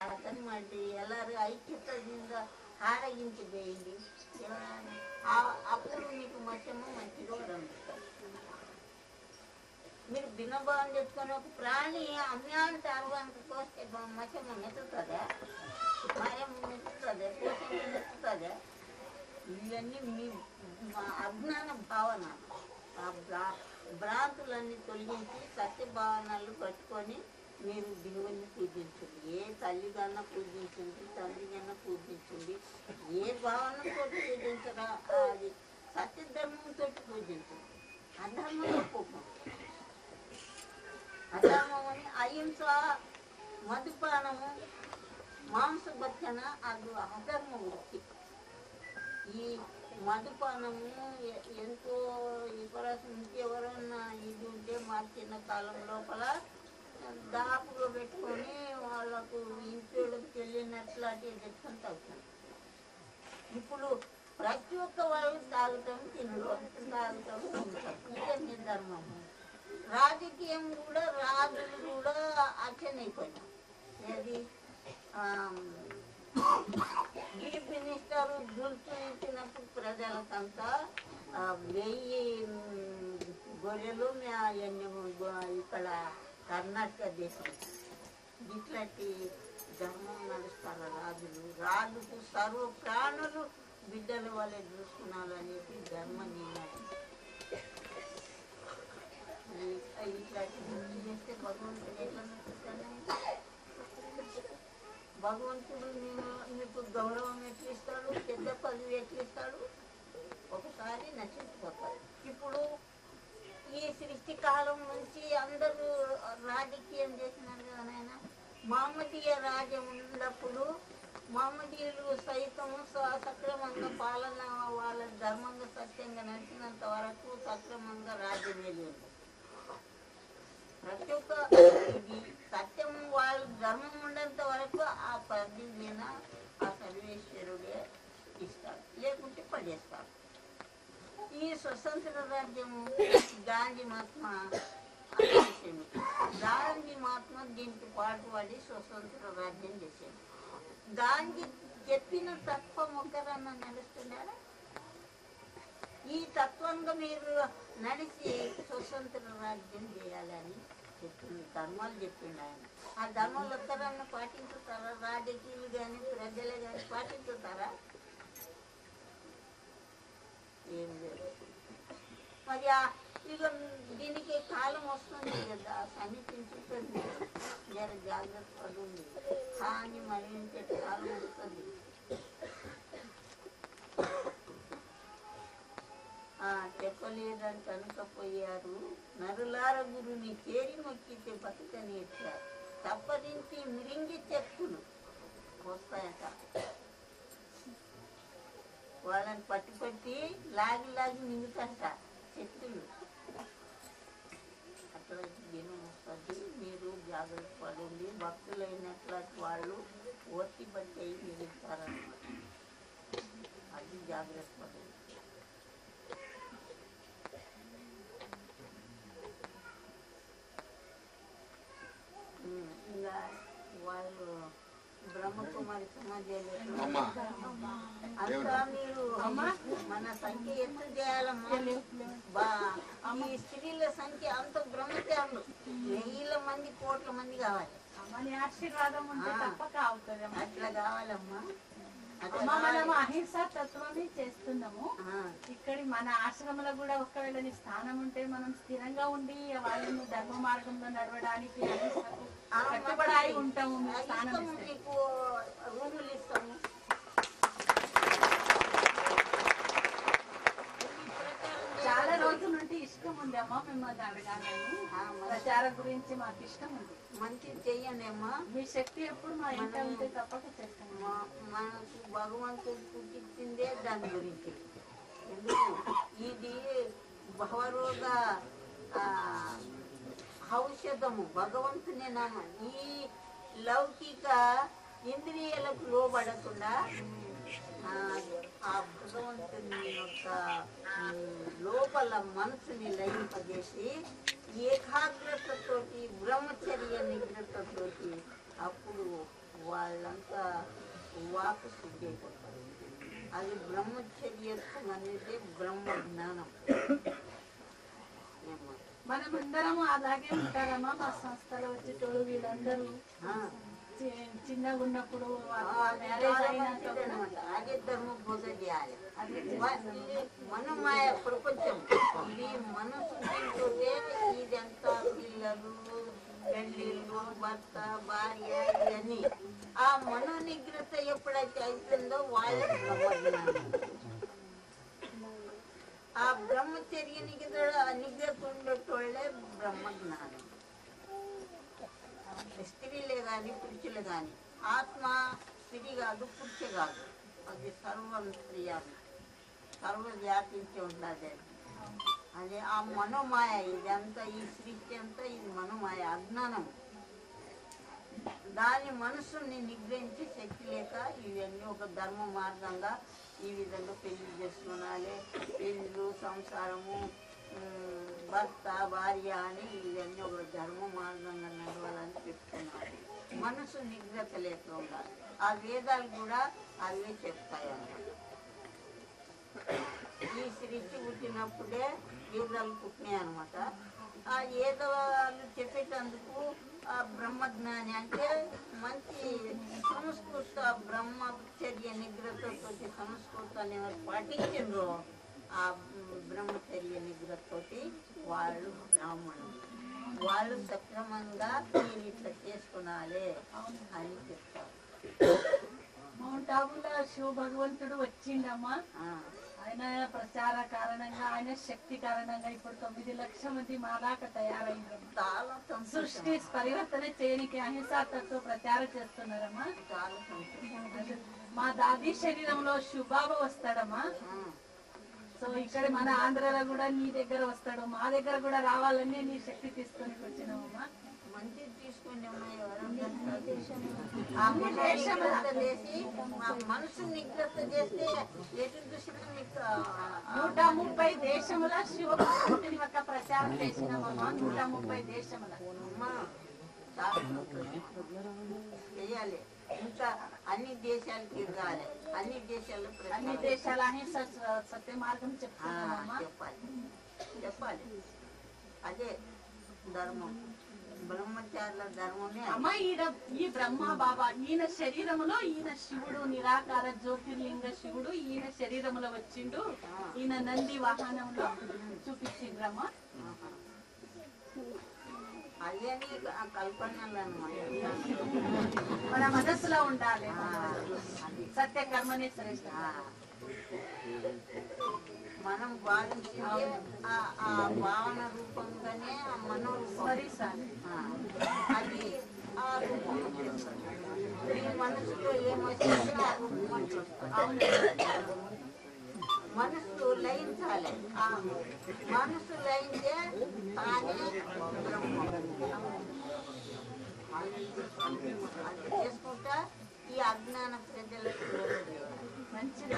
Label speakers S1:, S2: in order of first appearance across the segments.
S1: అతని ಮಾಡಿ ಎಲ್ಲರೂ ఐక్యతದಿಂದ ఆరగించబోయింది అప్పుడు మీకు మత్స్యము మంచిగా రంగుతారు మీరు భిన్నభావం తెచ్చుకొని ఒక ప్రాణి అమ్యాన్ని తాగడానికి కోస్తే మత్స్యము మెత్తుతుందా మాయం మెత్తుతుందా కోసము మెత్తుతుందా ఇవన్నీ మీ మా అజ్ఞాన భావన ఆ భ్రా- భ్రాంతులన్నీ తొలగించి సత్య భావనలు పట్టుకొని మీరు దేవుణ్ణి పూజించండి ఏ తల్లి కన్నా పూజించండి తండ్రి కన్నా పూజించండి ఏ భావనతో పూజించరా అది సత్య ధర్మంతో పూజించండి అధర్మంలో పోకం అధర్మం అని అహింస మధుపానము మాంసభక్షణ అది అధర్మ వృత్తి ఈ మధుపానము ఎ- ఎంతో ఇప్పుడు ఇంకెవరన్నా ఇది ఉంటే మా చిన్న కాలం లోపల దాపుగా పెట్టుకొని వాళ్ళకు ఇంట్లోకి తెలియనట్లు అటు తెచ్చుకొని తాగుతాం ఇప్పుడు ప్రతి ఒక్క వాళ్ళు తాగుతాం తినడం తాగుతాం తింటాం ఇదే మీ ధర్మము రాజకీయం కూడా రాజులు కూడా అచ్చనైపోయినాం ఏది చీఫ్ మినిస్టర్ దుర్చు ఇచ్చినప్పుడు ప్రజలకంతా ఆ, వెయ్యి మ్, గొర్రెలు మే- ఎన్ని గొ- ఇక్కడ కర్ణాటక దేశం ఇట్లాంటి ధర్మం నడుస్తారు రాజులు రాజుకు సర్వ ప్రాణులు బిడ్డల వల్ల చూసుకున్నారనేది ధర్మ నిర్ణయం ఈ- ఇట్లాంటి గుర్తు చేస్తే భగవంతుడు ఎట్లా నడుస్తాడు భగవంతుడు నేను నీకు గౌరవం ఎట్లా ఇస్తాడు పెద్ద పదవి ఎట్లా ఇస్తాడు ఒకసారి నశించిపోతాడు ఇప్పుడు ఈ సృష్టి కాలం నుంచి అందరూ రాజకీయం చేసినారు కదా నాయన మామదీయ రాజ్యం ఉన్నప్పుడు మామదీయులు సైతం స- సక్రమంగా పాలన వాళ్ళ ధర్మంగా సత్యంగా నడిచినంత వరకు సక్రమంగా రాజ్యం వెళ్ళింది ప్రతి ఒక్క ఇది సత్యం వాళ్ళ ధర్మం ఉండేంత వరకు ఆ పది మీద ఆ సర్వేశ్వరుడే ఇస్తాడు లేకుంటే పడేస్తాడు ఈ స్వతంత్ర రాజ్యము గాంధీ మహాత్మ చేసింది గాంధీ మహాత్మ దీనికి పాటుపడి స్వతంత్ర రాజ్యం చేసింది గాంధీ చెప్పిన తత్వం ఒకరన్నా నడుస్తున్నారా ఈ తత్వంగా మీరు నడిచి స్వతంత్ర రాజ్యం చేయాలని చెప్పింది ధర్మాలు చెప్పిండు ఆయన ఆ ధర్మాలు ఒక్కరన్నా పాటించుతారా రాజకీయులు కానీ ప్రజలు కానీ పాటించుతారా ఏం లేదు మరి ఆ ఇక దీనికి కాలం వస్తుంది కదా సమీపించుతుంది జర జాగ్రత్త పడుంది కానీ మరణించే కాలం వస్తుంది ఆ చెప్పలేదని కనుకపోయారు నరులార గురుని చేరి మొక్కితే బతుకని ఎత్తారు తప్పదించి మిరింగి చెప్పులు వస్తాయట వాళ్ళని పట్టి పట్టి లాగి లాగి మింగుతంట చెట్టులు అట్లా దినం వస్తుంది మీరు జాగ్రత్త పడండి భక్తులైనట్లాంటి వాళ్ళు ఓర్తి బట్టి అయి మిగులుతారన్నమాట అది జాగ్రత్త పడండి ఉమ్, ఇంకా వాళ్ళు బ్రహ్మకుమారి సమాజంలో అంతా మీరు మన సంఖ్య ఎంత చేయాలమ్మా బా ఈ స్త్రీల సంఖ్య అంత బ్రహ్మచారులు వెయ్యిల మంది కోట్ల మంది కావాలి
S2: మన ఆశీర్వాదం ఉంటే
S1: ఆ.
S2: తప్పక అవుతుంది అమ్మ.
S1: అట్లా కావాలమ్మా అట్లా
S2: అమ్మ మనం
S1: కావాలి.
S2: అహింసా తత్వమే చేస్తున్నాము
S1: ఆ,
S2: ఇక్కడి మన ఆశ్రమంలో కూడా ఒకవేళ నీ స్థానం ఉంటే మనం స్థిరంగా ఉండి వాళ్ళని ధర్మ మార్గంలో నడవడానికి అహింసకు
S1: ఆ,
S2: కట్టుబడి ఉంటాము మీ
S1: ఆ,
S2: స్థానం
S1: ఇస్తాము
S2: ఇస్తే.
S1: మీకు రూములు ఇస్తాము ఈ ప్రకారం
S2: చాలా రోజుల నుండి ఇష్టం ఉంది అమ్మ మిమ్మల్ని అడగాలని
S1: ఆ, మరి
S2: ప్రచారం గురించి మాకు ఇష్టం ఉంది
S1: మంచిది చెయ్యండి అమ్మా
S2: మీ శక్తి ఎప్పుడు మా ఇంట ఉంటే తప్పక చేస్తాము
S1: మా- మనకు భగవంతుడు పుట్టించిందే దాని గురించి ఎందుకు ఇది భవరోగ ఆ, ఔషధము భగవంతుని నామ ఈ లౌకిక ఇంద్రియాలకు లోబడకుండా ఆ, ఆ భగవంతుని యొక్క ఉమ్, లోపల మనసుని లయింపజేసి ఏకాగ్రతతోటి బ్రహ్మచర్య నిగ్రతతోటి అప్పుడు వాళ్ళ వాక్ శుద్ధి అయిపోతుంది అది బ్రహ్మచర్యత్వం అనేది బ్రహ్మ జ్ఞానం ఏమ్మా?
S2: మనమందరము అలాగే ఉంటారమ్మా మా సంస్థలో వచ్చేటోళ్ళు వీళ్ళందరూ
S1: ఆ,
S2: చి- చిన్నగా ఉన్నప్పుడు
S1: ఆ,
S2: మ్యారేజ్
S1: చాలా
S2: అయినాక
S1: మంచిది
S2: కూడా
S1: అన్నమాట. అదే ధర్మం బోధ చేయాలి
S2: అదే
S1: వ- ఇది మన మాయ ప్రపంచం ఇది మనసు తింటుంటే ఇదంతా పిల్లలు పెళ్ళిళ్ళు భర్త భార్య ఇవన్నీ ఆ మనో నిగ్రత ఎప్పుడైతే అవుతుందో వాళ్ళకి బ్రహ్మజ్ఞానం ఆ బ్రహ్మచర్య నిగ్రహ నిగ్రత ఉండేటోళ్ళే బ్రహ్మజ్ఞానం స్త్రీలే కానీ పురుషులు కానీ ఆత్మ స్త్రీ కాదు పురుష కాదు అది సర్వంత్రియాలు సర్వ వ్యాపించి ఉంటుంది అది అదే ఆ మనోమాయ ఇదంతా ఈ సృష్టి అంతా ఇది మనోమాయ అజ్ఞానం దాని మనసుని నిగ్రహించే శక్తి లేక ఇవన్నీ ఒక ధర్మ మార్గంగా ఈ విధంగా పెళ్లి చేసుకోవాలి పెళ్ళిళ్ళు సంసారము ఉమ్, భర్త భార్య అని ఇవన్నీ ఒక ధర్మ మార్గంగా నడవాలని చెప్తున్నారు మనసు నిగ్రత లేక ఉండాలి ఆ వేదాలు కూడా అవే చెప్తాయి అన్నమాట ఈ సృష్టి పుట్టినప్పుడే వేదాలు పుట్టినాయి అనమాట ఆ వేదాలు చెప్పేటందుకు ఆ బ్రహ్మజ్ఞాని అంటే మంచి సంస్కృత బ్రహ్మచర్య నిగ్రహతోటి సంస్కృతాన్ని ఎవరు పాటించారో ఆ బ్రహ్మచర్య నిగ్రహతోటి వాళ్ళు బ్రాహ్మణులు వాళ్ళు సక్రమంగా మీరు ఇట్లా చేసుకునాలి అని చెప్తారు
S2: మౌంట్ ఆబులో శివ భగవంతుడు వచ్చిండమ్మా
S1: ఆ,
S2: ఆయన ప్రచార కారణంగా ఆయన శక్తి కారణంగా ఇప్పుడు తొమ్మిది లక్షల మంది మాలాక తయారైందమ్మా
S1: చాలా సంతోషం
S2: సృష్టి పరివర్తన చేయనికి అహింసా తత్వ ప్రచారం చేస్తున్నారమ్మా
S1: చాలా సంతోషం
S2: మా దాది శరీరంలో శుభాబ వస్తాడమ్మా
S1: ఆ.
S2: సో ఇక్కడ మన ఆంధ్రాలో కూడా నీ దగ్గర వస్తాడు మా దగ్గర కూడా రావాలని నీ శక్తి తీసుకొని వచ్చినామమ్మా
S1: మంచిది తీసుకోండి అమ్మా ఎవరన్నా ఆ నిగ్రత చేసి మా మనసు నిగ్రత చేస్తే ఎటు చూసినా మీకు ఆ-
S2: నూట ముప్పై దేశముల శివభక్తుని యొక్క ప్రచారం చేసినామమ్మా నూట ముప్పై దేశముల
S1: అమ్మా చాలా సంతోషం. చేయాలి ఇంకా అన్ని దేశాలు తిరగాలి అన్ని దేశాల్లో
S2: అన్ని
S1: ప్రచారం
S2: దేశాల అహింస స- సత్య మార్గం
S1: ఆ,
S2: చెప్తున్నామమ్మా
S1: చెప్పాలి చెప్పాలి అదే ధర్మం బ్రహ్మచారుల ధర్మమే అది.
S2: అమ్మ ఈయన ఈ బ్రహ్మ బాబా ఈయన శరీరములో ఈయన శివుడు నిరాకార జ్యోతిర్లింగ శివుడు ఈయన శరీరములో వచ్చిండు ఈయన నంది వాహనంలో చూపించిండ్రమ్మా
S1: ఆహా. అదేని కల్పనలు అన్నమాట
S2: మన మనస్సులో ఉండాలి
S1: ఆ, అది
S2: సత్య కర్మనే శ్రేష్ట
S1: ఆ. మనం భావించిందే ఆ ఆ భావన రూపంగానే ఆ మనోరూపం
S2: సరి సార్
S1: ఆ, అది ఆ రూపం వచ్చేస్తుంది. ఈ మనసులో ఏమొచ్చిందో ఆ రూపం వచ్చేస్తుంది. మనసు లయించాలి ఆ మనసు లయించే తానే బ్రహ్మం అది అది చేసుకుంటా ఈ అజ్ఞాన ప్రజలకు దూరం చేయాలి.
S2: మంచిది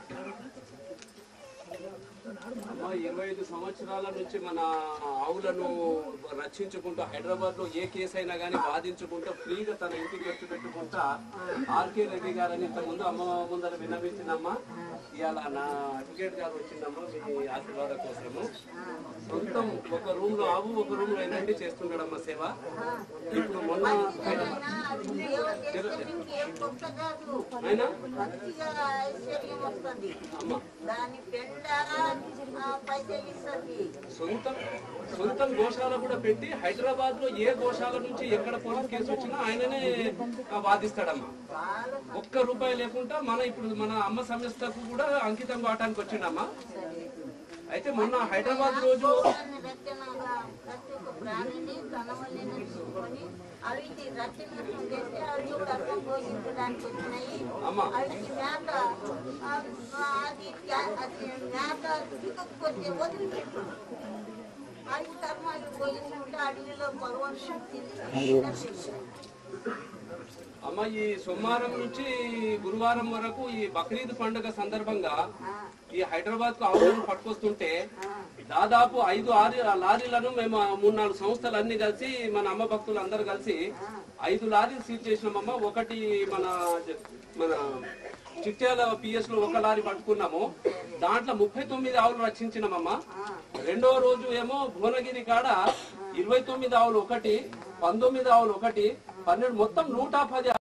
S3: అమ్మ ఇరవై ఐదు సంవత్సరాల నుంచి మన ఆవులను రక్షించుకుంటూ హైదరాబాద్ లో ఏ కేసు అయినా కానీ వాదించుకుంటూ ఫ్రీగా తన ఇంటికి ఖర్చు పెట్టుకుంటా ఆర్కే రెడ్డి గారని ఇంత ముందు అమ్మ ముందర విన్నవించిందమ్మా ఇవాళ నా అడ్వకేట్ గారు వచ్చిందమ్మా మీ ఆశీర్వాద కోసము సొంతం ఒక రూమ్ లో ఆవు ఒక రూమ్ లో ఏంటంటే చేస్తుండడమ్మా సేవ ఇప్పుడు మొన్న
S1: మంచిదేనైనా అది సేవ చేస్తే ఇంకేం గొప్ప కాదు
S3: అయినా
S1: మంచిగా ఐశ్వర్యం వస్తుంది
S3: అమ్మ
S1: దాని పెండ ఆ, పైసలు ఇస్తుంది
S3: సొంతం సొంతం గోశాల కూడా పెట్టి హైదరాబాద్ లో ఏ గోశాల నుంచి ఎక్కడ పోలీస్ కేసు వచ్చినా ఆయననే ఆ, వాదిస్తాడమ్మా
S1: చాలా
S3: ఒక్క రూపాయి లేకుండా మన ఇప్పుడు మన అమ్మ సంస్థకు కూడా అంకితం కావటానికి వచ్చిండమ్మా అయితే మొన్న హైదరాబాద్ రోజు
S1: దాన్ని రచనగా ప్రతి ఒక్క ప్రాణిని తన వల్లనే తీసుకొని అవిటి రచన చేస్తే అవి కర్మ పోషించడానికి వచ్చినాయి
S3: అమ్మ
S1: అవిటి మేత ఆ, అది క్యా- అది మేత దిగకపోతే వదిలిపెట్టు అది కర్మ అవి పోషించుకుంటే అడవిలో భగవంతుడు తిరిగి
S3: అమ్మ ఈ సోమవారం నుంచి గురువారం వరకు ఈ బక్రీద్ పండుగ సందర్భంగా ఈ హైదరాబాద్ కు ఆవులను పట్టుకొస్తుంటే దాదాపు ఐదు ఆరు లారీలను మేము ఆ మూడు నాలుగు సంస్థలు అన్ని కలిసి మన అమ్మ భక్తులు అందరు కలిసి ఐదు లారీలు సీల్ చేసినామమ్మ ఒకటి మన మన చిట్యాల పిఎస్ లో ఒక లారీ పట్టుకున్నాము దాంట్లో ముప్పై తొమ్మిది ఆవులు రక్షించినామమ్మ రెండో రోజు ఏమో భువనగిరి కాడ ఇరవై తొమ్మిది ఆవులు ఒకటి పంతొమ్మిది ఆవులు ఒకటి పన్నెండు మొత్తం నూట పది